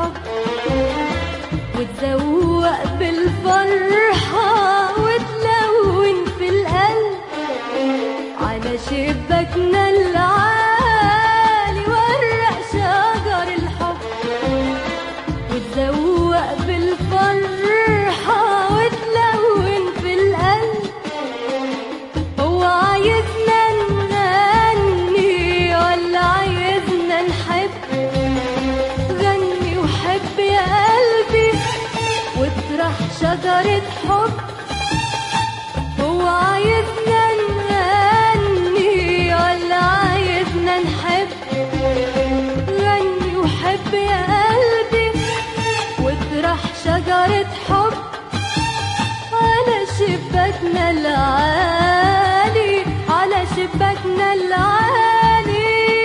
الحب وتزوق بالفرحة وتلون في القلب على شباكنا العالي ورق شجر الحب وتزوق بالفرحة وتلون في القلب هو عايزنا نغني ولا عايزنا نحب غني وحب يا قلبي واطرح شجرة حب هو عايزنا نغني ولا عايزنا نحب غني وحب يا قلبي واطرح شجرة حب على شباكنا العالي على شباكنا العالي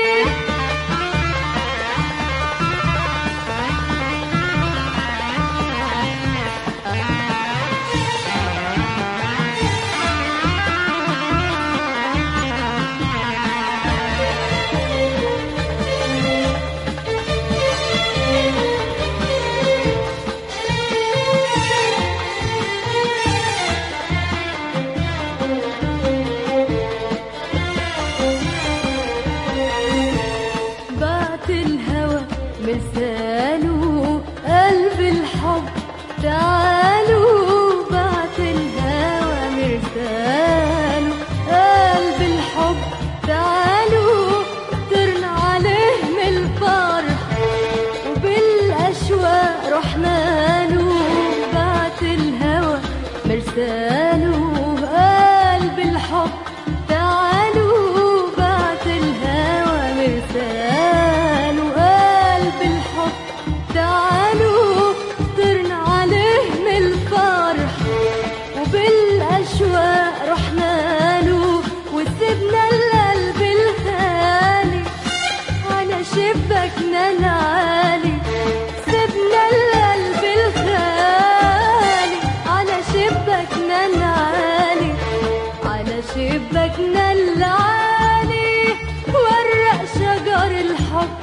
بعت الهوى مثاله قلب الحب تعالوا بعت الهوى مرساله قلب الحب تعالوا طرنا عليه من الفرح وبالأشواق رحنا له بعت الهوى مرساله قلب الحب تعالوا بعت الهوى مرساله قلب الحب تعالوا طرنا عليه من الفرح وبالأشواق رحنا له وسبنا القلب الخالي على شباكنا العالي سبنا القلب الخالي على شباكنا العالي على شباكنا العالي ورق شجر الحب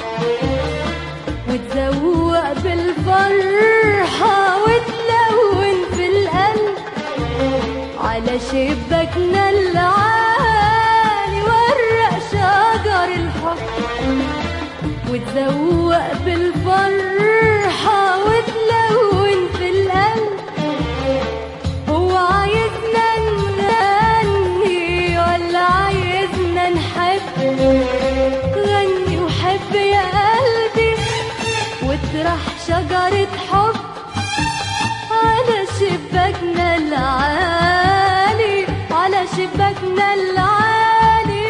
وتزوق بالفرحة وتلون في القلب على شباكنا العالي ورق شجر الحب وتزوق بالفرحة وتلون في القلب هو عايزنا نغني ولا عايزنا نحب غني وحب يا قلبي واطرح شجرة حب على شباكنا العالي على شباكنا العالي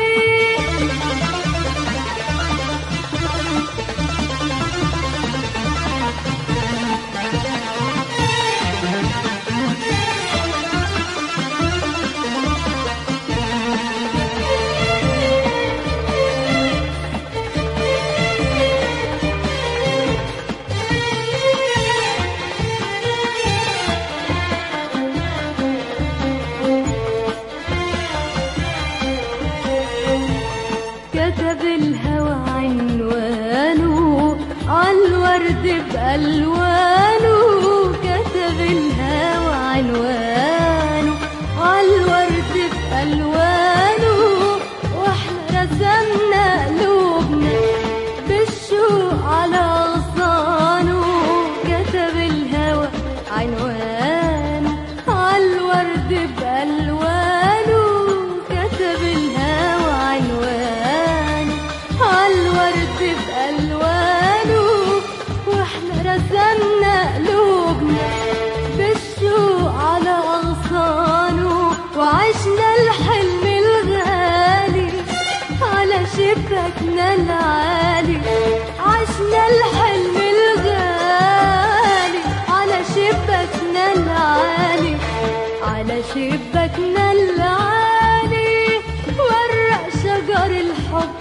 كتب الهوى عنوانه عالورد بألوانه كتب الهوى عنوانه عالورد بألوانه واحنا رسمنا قلوبنا بالشوق على أغصانه كتب الهوى عنوانه عالورد بألوانه كتب الهوى عنوانه عالورد بألوانه واحنا رسمنا قلوبنا بالشوق على أغصانه وعشنا الحلم الغالي على شباكنا العالي عشنا الحلم الغالي على شباكنا العالي على شباكنا العالي ورق شجر الحب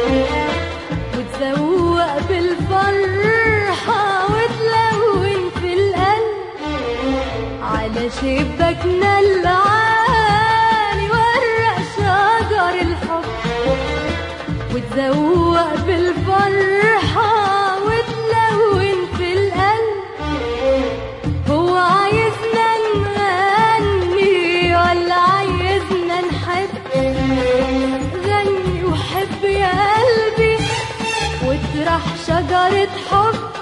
وتزوق بالفرحة وتلون في القلب على شباكنا العالي ورق شجر الحب وتزوق بالفرحة وتلون في القلب شجرة حب